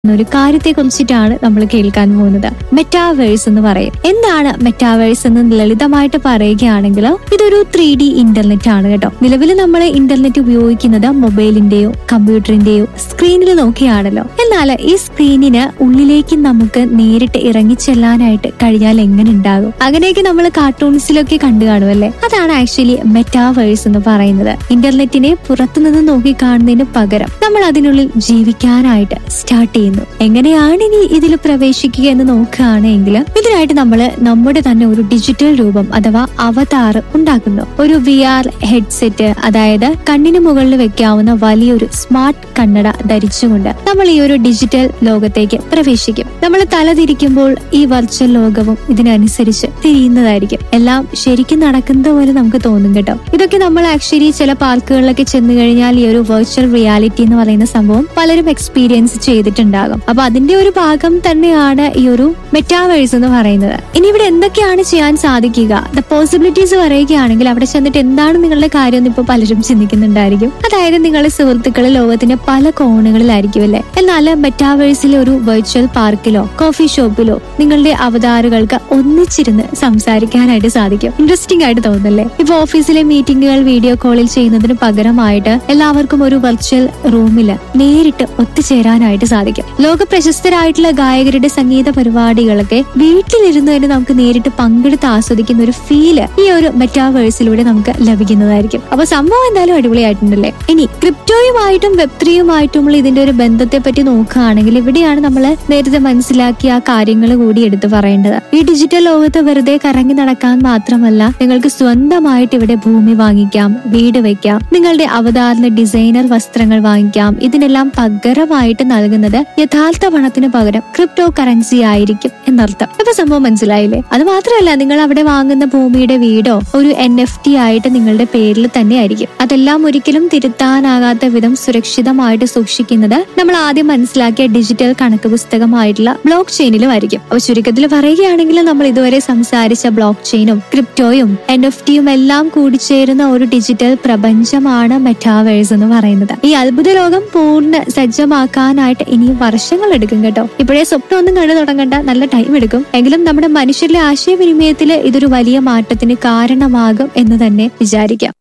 ഒരു കാര്യത്തെ കുറിച്ചിട്ടാണ് നമ്മൾ കേൾക്കാൻ പോകുന്നത് മെറ്റാവേഴ്സ് എന്ന് പറയും എന്താണ് മെറ്റാവേഴ്സ് എന്ന് ലളിതമായിട്ട് പറയുകയാണെങ്കിൽ ഇതൊരു ത്രീ ഡി ഇന്റർനെറ്റ് ആണ് കേട്ടോ നിലവിൽ നമ്മൾ ഇന്റർനെറ്റ് ഉപയോഗിക്കുന്നത് മൊബൈലിന്റെയോ കമ്പ്യൂട്ടറിന്റെയോ സ്ക്രീനിൽ നോക്കിയാണല്ലോ എന്നാൽ ഈ സ്ക്രീനിന് ഉള്ളിലേക്ക് നമുക്ക് നേരിട്ട് ഇറങ്ങിച്ചെല്ലാനായിട്ട് കഴിഞ്ഞാൽ എങ്ങനെ ഉണ്ടാകും അങ്ങനെയൊക്കെ നമ്മൾ കാർട്ടൂൺസിലൊക്കെ കണ്ടു കാണുമല്ലേ അതാണ് ആക്ച്വലി മെറ്റാവേഴ്സ് എന്ന് പറയുന്നത് ഇന്റർനെറ്റിനെ പുറത്തുനിന്ന് നോക്കി കാണുന്നതിന് പകരം നമ്മൾ അതിനുള്ളിൽ ജീവിക്കാനായിട്ട് സ്റ്റാർട്ട് ചെയ്യുന്നു എങ്ങനെയാണ് ഇനി ഇതിൽ പ്രവേശിക്കുക എന്ന് നോക്കുകയാണെങ്കിൽ ഇതിനായിട്ട് നമ്മൾ നമ്മുടെ തന്നെ ഒരു ഡിജിറ്റൽ രൂപം അഥവാ അവതാർ ഉണ്ടാക്കുന്നു ഒരു വി ആർ ഹെഡ്സെറ്റ് അതായത് കണ്ണിന് മുകളിൽ വെക്കാവുന്ന വലിയൊരു സ്മാർട്ട് കണ്ണട ധരിച്ചുകൊണ്ട് നമ്മൾ ഈ ഒരു ഡിജിറ്റൽ ലോകത്തേക്ക് പ്രവേശിക്കും നമ്മൾ തല തിരിക്കുമ്പോൾ ഈ വെർച്വൽ ലോകവും ഇതിനനുസരിച്ച് തിരിയുന്നതായിരിക്കും എല്ലാം ശരിക്കും നടക്കുന്നത് പോലെ നമുക്ക് തോന്നും കേട്ടോ ഇതൊക്കെ നമ്മൾ ആക്ച്വലി ചില പാർക്കുകളിലൊക്കെ ചെന്ന് കഴിഞ്ഞാൽ ഈ ഒരു വെർച്വൽ റിയാലിറ്റി എന്ന് പറയുന്ന സംഭവം പലരും എക്സ്പീരിയൻസ് ചെയ്തിട്ടുണ്ടാകും അപ്പൊ അതിന്റെ ഒരു ഭാഗം തന്നെയാണ് ഈ ഒരു മെറ്റാവേഴ്സ് എന്ന് പറയുന്നത് ഇനി ഇവിടെ എന്തൊക്കെയാണ് ചെയ്യാൻ സാധിക്കുക ദ പോസിബിലിറ്റീസ് പറയുകയാണെങ്കിൽ അവിടെ ചെന്നിട്ട് എന്താണ് നിങ്ങളുടെ കാര്യം എന്ന് ഇപ്പൊ പലരും ചിന്തിക്കുന്നുണ്ടായിരിക്കും അതായത് നിങ്ങളുടെ സുഹൃത്തുക്കൾ ലോകത്തിന്റെ പല കോണുകളിലായിരിക്കും അല്ലെ എന്നാൽ മെറ്റാവേഴ്സിലെ ഒരു വെർച്വൽ പാർക്കിലോ കോഫി ഷോപ്പിലോ നിങ്ങളുടെ അവതാറുകൾക്ക് ഒന്നിച്ചിരുന്ന് സംസാരിക്കാനായിട്ട് സാധിക്കും ഇൻട്രസ്റ്റിംഗ് ആയിട്ട് തോന്നുന്നല്ലേ ഇപ്പൊ ഓഫീസിലെ മീറ്റിംഗുകൾ വീഡിയോ കോളിൽ ചെയ്യുന്നതിന് പകരമായിട്ട് എല്ലാവർക്കും ഒരു വെർച്വൽ റൂമിൽ നേരിട്ട് ഒത്തുചേരാനായിട്ട് സാധിക്കും ലോക പ്രശസ്തരായിട്ടുള്ള ഗായകരുടെ സംഗീത പരിപാടികളൊക്കെ വീട്ടിലിരുന്ന് തന്നെ നമുക്ക് നേരിട്ട് പങ്കെടുത്ത് ആസ്വദിക്കുന്ന ഒരു ഫീല് ഈ ഒരു മെറ്റാവേഴ്സിലൂടെ നമുക്ക് ലഭിക്കുന്നതായിരിക്കും അപ്പൊ സംഭവം എന്തായാലും അടിപൊളിയായിട്ടുണ്ടല്ലേ ഇനി ക്രിപ്റ്റോയുമായിട്ടും വെബ് ത്രീയുമായിട്ടുമുള്ള ഇതിന്റെ ഒരു ബന്ധത്തെ പറ്റി നോക്കുകയാണെങ്കിൽ ഇവിടെയാണ് നമ്മൾ നേരത്തെ മനസ്സിലാക്കിയ ആ കാര്യങ്ങൾ കൂടി എടുത്തു പറയേണ്ടത് ഈ ഡിജിറ്റൽ ലോകത്ത് വെറുതെ കറങ്ങി നടക്കാൻ മാത്രമല്ല നിങ്ങൾക്ക് സ്വന്തമായിട്ട് ഇവിടെ ഭൂമി വാങ്ങിക്കാം വീട് വെക്കാം നിങ്ങളുടെ അവതാറിന് ഡിസൈനർ വസ്ത്രങ്ങൾ വാങ്ങിക്കാം ഇതിനെല്ലാം പകരമായിട്ട് നൽകുന്നത് യഥാർത്ഥ പണത്തിന് പകരം ക്രിപ്റ്റോ കറൻസി ആയിരിക്കും എന്നർത്ഥം ഇപ്പൊ സംഭവം മനസ്സിലായില്ലേ അത് മാത്രമല്ല നിങ്ങൾ അവിടെ വാങ്ങുന്ന ഭൂമിയുടെ വീടോ ഒരു എൻ എഫ് ടി ആയിട്ട് നിങ്ങളുടെ പേരിൽ തന്നെ ആയിരിക്കും അതെല്ലാം ഒരിക്കലും തിരുത്താനാകാത്ത വിധം സുരക്ഷിതമായിട്ട് സൂക്ഷിക്കുന്നത് നമ്മൾ ആദ്യം മനസ്സിലാക്കിയ ഡിജിറ്റൽ കണക്ക് പുസ്തകമായിട്ടുള്ള ബ്ലോക്ക് ചെയിനിലും ആയിരിക്കും അപ്പൊ ചുരുക്കത്തിൽ പറയുകയാണെങ്കിൽ നമ്മൾ ഇതുവരെ സംസാരിച്ച ബ്ലോക്ക് ചെയിനും ക്രിപ്റ്റോയും എൻ എഫ് ടിയും എല്ലാം കൂടിച്ചേരുന്ന ഒരു ഡിജിറ്റൽ പ്രപഞ്ചമാണ് മെറ്റാവേഴ്സ് എന്ന് പറയുന്നത് ഈ അത്ഭുത ലോകം പൂർണ്ണ സജ്ജമാക്കാനായിട്ട് ഇനിയും വർഷങ്ങൾ എടുക്കും കേട്ടോ ഇപ്പോഴേ സ്വപ്നമൊന്നും കണ്ടു തുടങ്ങണ്ട നല്ല ടൈം എടുക്കും എങ്കിലും നമ്മുടെ മനുഷ്യരിലെ ആശയവിനിമയത്തിൽ ഇതൊരു വലിയ മാറ്റത്തിന് കാരണമാകും എന്ന് തന്നെ വിചാരിക്കാം